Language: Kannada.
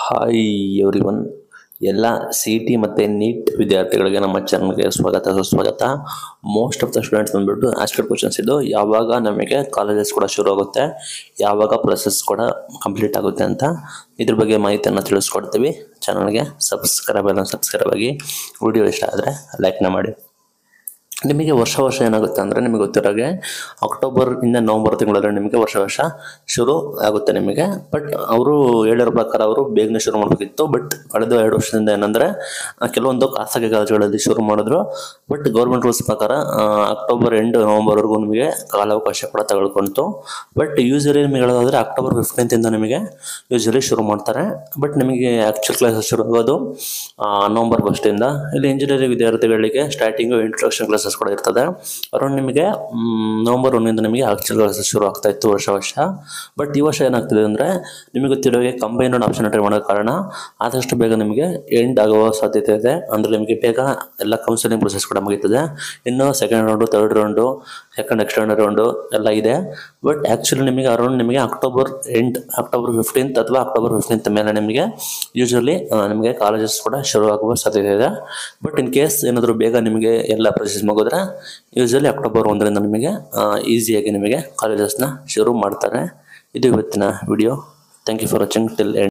ಹಾಯ್ ಎವ್ರಿ ಒನ್ ಎಲ್ಲ ಸಿ ಟಿ ಮತ್ತು ನೀಟ್ ವಿದ್ಯಾರ್ಥಿಗಳಿಗೆ ನಮ್ಮ ಚಾನಲ್ಗೆ ಸ್ವಾಗತ ಸುಸ್ವಾಗತ ಮೋಸ್ಟ್ ಆಫ್ ದ ಸ್ಟೂಡೆಂಟ್ಸ್ ಬಂದ್ಬಿಟ್ಟು ಆಸ್ಕೆಡ್ ಕ್ವಶನ್ಸ್ ಇದು ಯಾವಾಗ ನಮಗೆ ಕಾಲೇಜಸ್ ಕೂಡ ಶುರು ಆಗುತ್ತೆ ಯಾವಾಗ ಪ್ರೊಸೆಸ್ ಕೂಡ ಕಂಪ್ಲೀಟ್ ಆಗುತ್ತೆ ಅಂತ ಇದ್ರ ಬಗ್ಗೆ ಮಾಹಿತಿಯನ್ನು ತಿಳಿಸ್ಕೊಡ್ತೀವಿ ಚಾನಲ್ಗೆ ಸಬ್ಸ್ಕ್ರೈಬ್ ಎಲ್ಲ ಸಬ್ಸ್ಕ್ರೈಬ್ ಆಗಿ ವಿಡಿಯೋ ಇಷ್ಟ ಆದರೆ ಲೈಕ್ನ ಮಾಡಿ ನಿಮಗೆ ವರ್ಷ ವರ್ಷ ಏನಾಗುತ್ತೆ ಅಂದರೆ ನಿಮಗೆ ಗೊತ್ತಿರೋಗೆ ಅಕ್ಟೋಬರ್ ಇಂದ ನವಂಬರ್ ತಿಂಗಳಲ್ಲಿ ನಿಮಗೆ ವರ್ಷ ವರ್ಷ ಶುರು ಆಗುತ್ತೆ ನಿಮಗೆ ಬಟ್ ಅವರು ಹೇಳಿರೋ ಪ್ರಕಾರ ಅವರು ಬೇಗನೆ ಶುರು ಮಾಡಬೇಕಿತ್ತು ಬಟ್ ಕಳೆದ ಎರಡು ವರ್ಷದಿಂದ ಏನಂದರೆ ಕೆಲವೊಂದು ಖಾಸಗಿ ಕಾಲೇಜುಗಳಲ್ಲಿ ಶುರು ಮಾಡಿದ್ರು ಬಟ್ ಗೌರ್ಮೆಂಟ್ ರೂಲ್ಸ್ ಪ್ರಕಾರ ಆ, ಅಕ್ಟೋಬರ್ ಎಂಡ್ ನವಂಬರ್ವರೆಗೂ ನಿಮಗೆ ಕಾಲಾವಕಾಶ ಕೂಡ ತಗೊಳ್ಕೊಂತು ಬಟ್ ಯೂಶಲಿ ನಿಮಗೆ ಹೇಳೋದಾದರೆ ಅಕ್ಟೋಬರ್ ಫಿಫ್ಟೀನ್ತಿಂದ ನಿಮಗೆ ಯೂಶಲಿ ಶುರು ಮಾಡ್ತಾರೆ ಬಟ್ ನಿಮಗೆ ಆ್ಯಕ್ಚುಲ್ ಕ್ಲಾಸಸ್ ಶುರು ಆಗೋದು ಆ, ನವಂಬರ್ ಫಸ್ಟಿಂದ ಇಲ್ಲಿ ಇಂಜಿನಿಯರಿಂಗ್ ವಿದ್ಯಾರ್ಥಿಗಳಿಗೆ ಸ್ಟಾರ್ಟಿಂಗು ಇಂಟ್ರೊಡಕ್ಷನ್ ಕ್ಲಾಸಸ್ ಕೂಡ ಇರ್ತದೆ ಅರೌಂಡ್ ನಿಮಗೆ ಮ್, ನವಂಬರ್ ಒಂದರಿಂದ ನಿಮಗೆ ಆಕ್ಚುಲ್ ಕ್ಲಾಸಸ್ ಶುರು ಆಗ್ತಾ ಇತ್ತು ವರ್ಷ ವರ್ಷ ಬಟ್ ಈ ವರ್ಷ ಏನಾಗ್ತಿದೆ ಅಂದರೆ ನಿಮಗೆ ಗೊತ್ತಿರೋಗೆ ಕಂಬೈನ್ಡ್ ಆಪ್ಷನ್ ಎಂಟ್ರಿ ಮಾಡೋ ಕಾರಣ ಆದಷ್ಟು ಬೇಗ ನಿಮಗೆ ಎಂಡ್ ಆಗುವ ಸಾಧ್ಯತೆ ಇದೆ ಅಂದರೆ ನಿಮಗೆ ಬೇಗ ಎಲ್ಲ ಕೌನ್ಸಿಲಿಂಗ್ ಪ್ರೊಸೆಸ್ ಕೂಡ ಮುಗೀತದೆ ಇನ್ನು second round third round second external round ಎಲ್ಲ ಇದೆ ಬಟ್ ಆ್ಯಕ್ಚುಲಿ ನಿಮಗೆ ಅರೌಂಡ್ ನಿಮಗೆ ಅಕ್ಟೋಬರ್ ಎಂಡ್ ಅಕ್ಟೋಬರ್ ಫಿಫ್ಟೀನ್ತ್ ಅಥವಾ ಅಕ್ಟೋಬರ್ ಫಿಫ್ಟೀನ್ತ್ ಮೇಲೆ ನಿಮಗೆ ಯೂಶಲಿ ನಿಮಗೆ ಕಾಲೇಜಸ್ ಕೂಡ ಶುರು ಆಗುವ ಸಾಧ್ಯತೆ ಇದೆ ಬಟ್ ಇನ್ ಕೇಸ್ ಏನಾದರೂ ಬೇಗ ನಿಮಗೆ ಎಲ್ಲ ಪ್ರೊಸೆಸ್ ಮುಗಿದ್ರೆ ಯೂಶಲಿ ಅಕ್ಟೋಬರ್ ಒಂದರಿಂದ ನಿಮಗೆ ಈಸಿಯಾಗಿ ನಿಮಗೆ ಕಾಲೇಜಸ್ನ ಶುರು ಮಾಡ್ತಾರೆ ಇದು ಇವತ್ತಿನ video thank you for watching till end